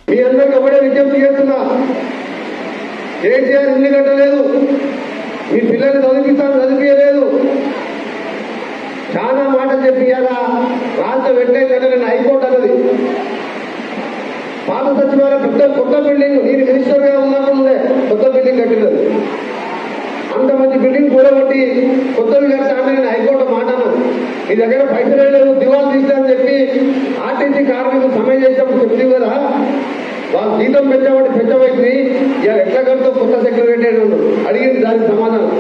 మీ అందరికి ఒకటే విజ్ఞప్తి చేస్తున్నా కేసీఆర్ ఇల్లు కట్టలేదు మీ పిల్లల్ని చదివిస్తాను చదివియలేదు చాలా మాట చెప్పి ఇలా రాష్ట్ర పెట్టేదంటే నేను హైకోర్టు అన్నది పాత సచివాలయం పెద్ద కొత్త బిల్డింగ్ నేను మినిస్టర్ గా ఉన్నప్పుడు కొత్త బిల్డింగ్ కట్టినది అంత మంచి బిల్డింగ్ కూడబట్టి కొత్తవి కట్టా అంటే నేను హైకోర్టు మాట్లాను మీ దగ్గర పైసలు లేదు దివాలు తీస్తానని చెప్పి ఆర్టీసీ కార్మికులు సమ్మె చేసినప్పుడు చెప్తే కదా వాళ్ళు జీతం పెంచబట్టి పెంచబట్టి ఇలా ఎట్లా కడుతూ కొత్త సెక్రటరీ అడిగింది దానికి సమాధానం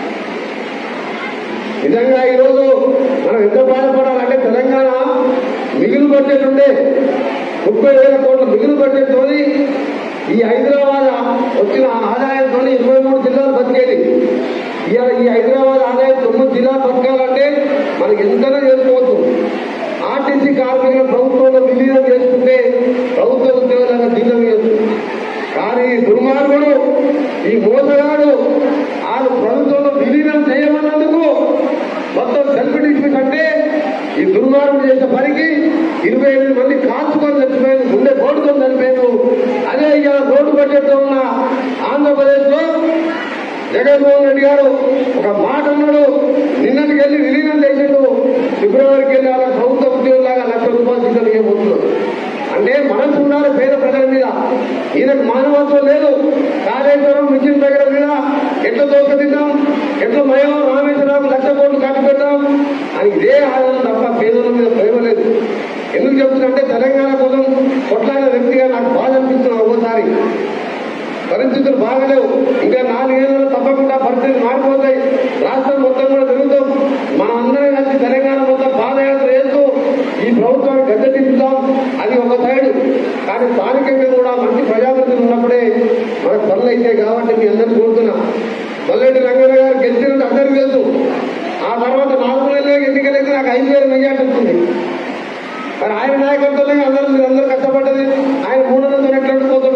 నిజంగా ఈరోజు మనం ఎంత బాధపడాలంటే తెలంగాణ మిగులు బడ్జెట్ ఉండే ముప్పై వేల కోట్ల మిగులు బడ్జెట్ తోని ఈ హైదరాబాద్ వచ్చిన ఆదాయంతో ఇరవై మూడు జిల్లాలు బతికేది ఇవాళ ఈ హైదరాబాద్ ఆదాయం తొమ్మిది జిల్లాలు బతకాలంటే మనకి ఎంతగా చేసుకోవచ్చు ఆర్టీసీ కార్మికుల ప్రభుత్వంలో విలీనం చేసుకుంటే ప్రభుత్వ ఉద్యోగులకు జీతం ఇవ్వచ్చు కానీ ఈ దుర్మార్గుడు ఈ మోసగాడు వాళ్ళు ప్రభుత్వంలో విలీనం చేయమన్నందుకు మొత్తం సెల్ఫ్ డిస్మిస్ అంటే ఈ దుర్మార్గుడు చేసే పనికి ఇరవై ఎనిమిది మంది కాల్చుకొని చచ్చిపోయారు గుండె కోడుకొని చనిపోయారు అదే ఇవాళ రోడ్డు బడ్జెట్ ఉన్న ఆంధ్రప్రదేశ్ లో జగన్మోహన్ రెడ్డి గారు ఒక మాట అన్నాడు నిన్నటికి వెళ్ళి విలీనం చేసిండు ఫిబ్రవరికి వెళ్ళి అలా ప్రభుత్వ ఉద్యోగులాగా లక్ష రూపాయలు జీతం ఇవ్వబోతున్నాడు అంటే మనసు ఉన్నారు పేద ప్రజల మీద ఈయనకు మానవత్వం లేదు కాళేశ్వరం మిషన్ దగ్గర మీద ఎట్లా దోకతిద్దాం ఎట్లా మయం రామేశ్వరరావు లక్ష కోట్లు కట్టి పెట్టాం అని ఇదే ఆదాయం తప్ప పేదల మీద ప్రేమ లేదు ఎందుకు చెప్తున్నంటే తెలంగాణ కోసం కొట్లాడిన వ్యక్తిగా నాకు బాధ అనిపిస్తున్నాను ఒకసారి పరిస్థితులు బాగలేవు ఇంకా నాలుగేళ్లలో తప్పకుండా పరిస్థితులు మారిపోతాయి రాష్ట్రం మొత్తం కూడా తిరుగుతాం మనం అందరం కలిసి తెలంగాణ మొత్తం పాదయాత్ర చేస్తూ ఈ ప్రభుత్వాన్ని గద్దె తిప్పుతాం అది ఒక సైడ్ కానీ స్థానికంగా కూడా మంచి ప్రజాప్రతినిధులు ఉన్నప్పుడే మనకు పనులు అయితే కాబట్టి మీ అందరినీ కోరుతున్నా మల్లెడ్డి రంగయ్య గారు గెలిచినట్టు అందరికీ తెలుసు ఆ తర్వాత నాలుగు నెలలు ఎన్నికలైతే నాకు ఐదు వేల మెజార్టీ వచ్చింది మరి ఆయన నాయకత్వంలో అందరూ మీరు అందరూ కష్టపడ్డది ఆయన మూడు వందల ఎట్లా పోతాడు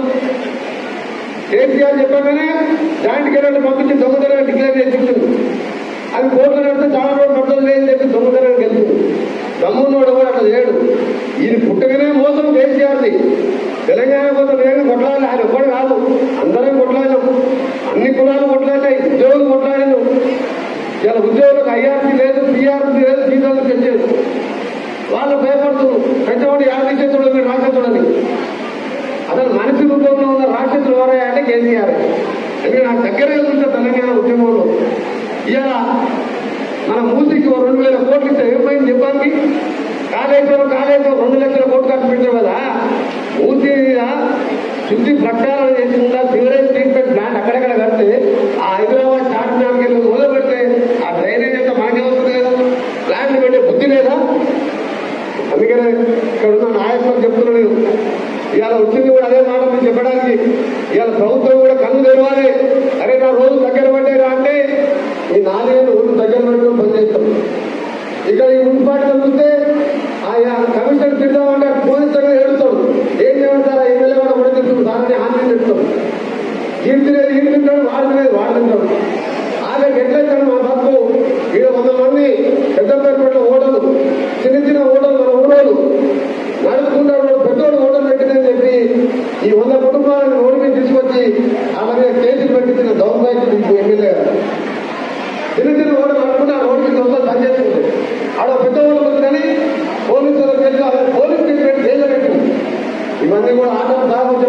కేసీఆర్ చెప్పగానే జాయింట్ కెరీర్ పంపించి దొంగతనం డిక్లేర్ చేసింది అది కోర్టులో నడితే చాలా రోజులు పడుతుంది లేదని చెప్పి దొంగతనం గెలుస్తుంది దమ్మున్నోడు కూడా అట్లా చేయడు ఈయన పుట్టగానే మోసం కేసీఆర్ది తెలంగాణ కోసం నేను కొట్లాడాలి ఆయన ఒక్కడు కాదు అందరం కొట్లాడాం అన్ని కులాలు కొట్లాడాయి ఉద్యోగులు కొట్లాడాను ఇలా ఉద్యోగులకు ఐఆర్సీ లేదు పీఆర్సీ లేదు జీతాలు పెంచారు వాళ్ళు భయపడుతున్నారు పెద్దవాడు యాదీశతుడు మీరు రాసేతుడని అసలు మనిషి రూపంలో ఉన్న రాక్షసులు ఎవరయ్యా అంటే కేసీఆర్ ఎందుకంటే నాకు దగ్గర వెళ్తుంటే తెలంగాణ ఉద్యమంలో ఇవాళ మన మూసికి ఓ రెండు వేల కోట్లు ఇస్తే ఏమైంది చెప్పాలి కాళేశ్వరం కాళేశ్వరం రెండు లక్షల కోట్లు ఖర్చు పెట్టారు కదా మూసి మీద శుద్ధి ప్రక్షాళన చేసుకుంటా సివరేజ్ ట్రీట్మెంట్ ప్లాంట్ అక్కడెక్కడ కడితే ఆ హైదరాబాద్ చార్ట్ మ్యాన్కి మొదలు పెడితే ఆ డ్రైనేజ్ అంతా మనకే వస్తుంది కదా ప్లాంట్ పెట్టే బుద్ధి లేదా అందుకనే ఇక్కడ ఉన్న నాయకులకు చెప్తున్నాను నేను ఇవాళ వచ్చింది కూడా అదే మాట మీకు చెప్పడానికి ఇవాళ ప్రభుత్వం కూడా కన్ను తెరవాలి అరే నా రోజు దగ్గర పడ్డారా అంటే ఈ నాలుగేళ్ళు రోజు దగ్గర పట్టుకొని పనిచేస్తాం ఇక ఈ మున్సిపాలిటీ చూస్తే ఆయన కమిషన్ తిడదామంటే పోలీస్ దగ్గర ఏడుతాడు ఏం చేయమంటారా ఎమ్మెల్యే కూడా కూడా తింటాడు దాన్ని హామీ చెప్తాడు ఈడ్చినేది ఈడు తింటాడు వాడు తినేది వాడు తింటాడు ఆమెకు ఎట్లయితే మా బతుకు ఈడ వంద మంది పెద్దపేట ఓడలు చిన్న చిన్న ఓడలు మన ఊరోలు నడుపుకుంటారు పెద్దోడు ఓడలు పెట్టిందని చెప్పి ఈ వంద కుటుంబాలను ఓడికి తీసుకొచ్చి ఆ మీద కేసులు పెట్టించిన దౌర్భాగ్యం మీకు ఎమ్మెల్యే గారు చిన్న చిన్న ఓడలు నడుపుకుంటే ఆ రోడ్డు మీద వస్తే పనిచేస్తుంది ఆడ పెద్ద ఓడలు కానీ పోలీసులకు వెళ్ళి పోలీస్ స్టేషన్ జైలు పెట్టింది ఇవన్నీ కూడా ఆటలు దాకా